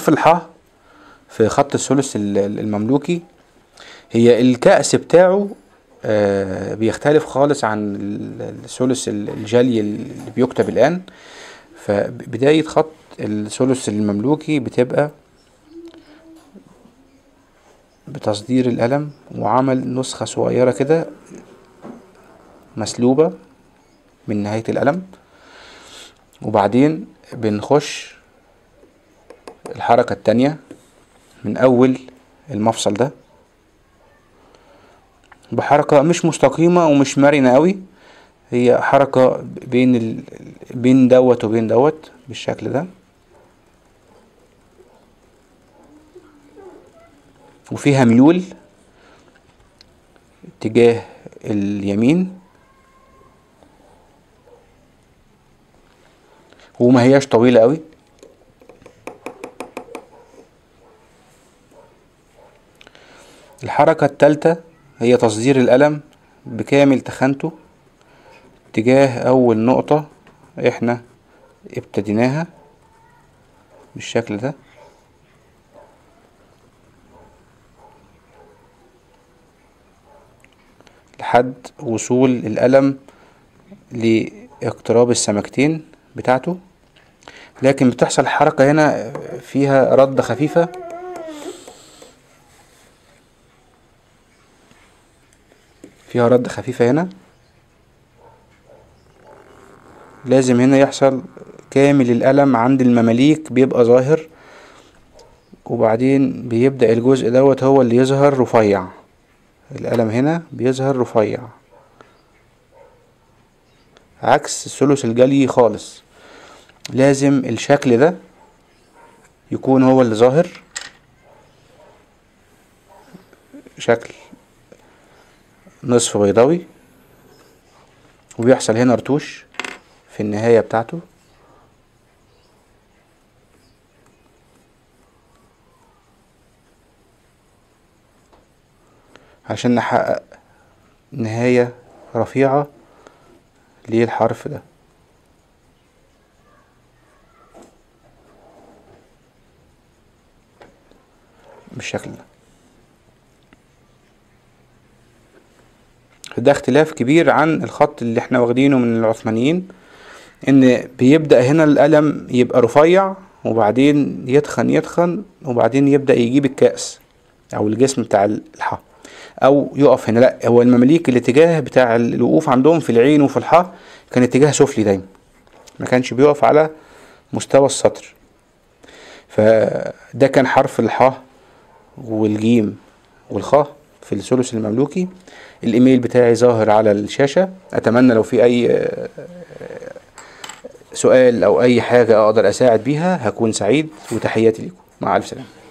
حرف الحاء في خط الثلث ال- ال- المملوكي هي الكأس بتاعه آه، بيختلف خالص عن ال- الثلث ال- الجلي اللي بيكتب الآن فبداية خط الثلث المملوكي بتبقى بتصدير القلم وعمل نسخة صغيرة كده مسلوبة من نهاية القلم وبعدين بنخش الحركة التانية من أول المفصل ده بحركة مش مستقيمة ومش مرنة قوي هي حركة بين ال... بين دوت وبين دوت بالشكل ده وفيها ميول اتجاه اليمين وما هياش طويلة قوي الحركة التالتة هي تصدير القلم بكامل تخانته اتجاه أول نقطة احنا ابتديناها بالشكل ده لحد وصول القلم لاقتراب السمكتين بتاعته لكن بتحصل حركة هنا فيها ردة خفيفة فيها رد خفيفة هنا لازم هنا يحصل كامل القلم عند المماليك بيبقى ظاهر وبعدين بيبدأ الجزء دوت هو اللي يظهر رفيع القلم هنا بيظهر رفيع عكس الثلث الجلي خالص لازم الشكل ده يكون هو اللي ظاهر شكل نصف بيضاوي وبيحصل هنا رتوش في النهاية بتاعته عشان نحقق نهاية رفيعة للحرف ده بالشكل ده ده اختلاف كبير عن الخط اللي احنا واخدينه من العثمانيين ان بيبدأ هنا القلم يبقى رفيع وبعدين يتخن يتخن وبعدين يبدأ يجيب الكأس او الجسم بتاع الحاء او يقف هنا لا هو المماليك الاتجاه بتاع الوقوف عندهم في العين وفي الحاء كان اتجاه سفلي دايما ما كانش بيقف على مستوى السطر فده كان حرف الحاء والجيم والخاء في الثلث المملوكي الايميل بتاعي ظاهر على الشاشة اتمنى لو في اي سؤال او اي حاجة اقدر اساعد بيها هكون سعيد وتحياتي لكم مع الف سلامة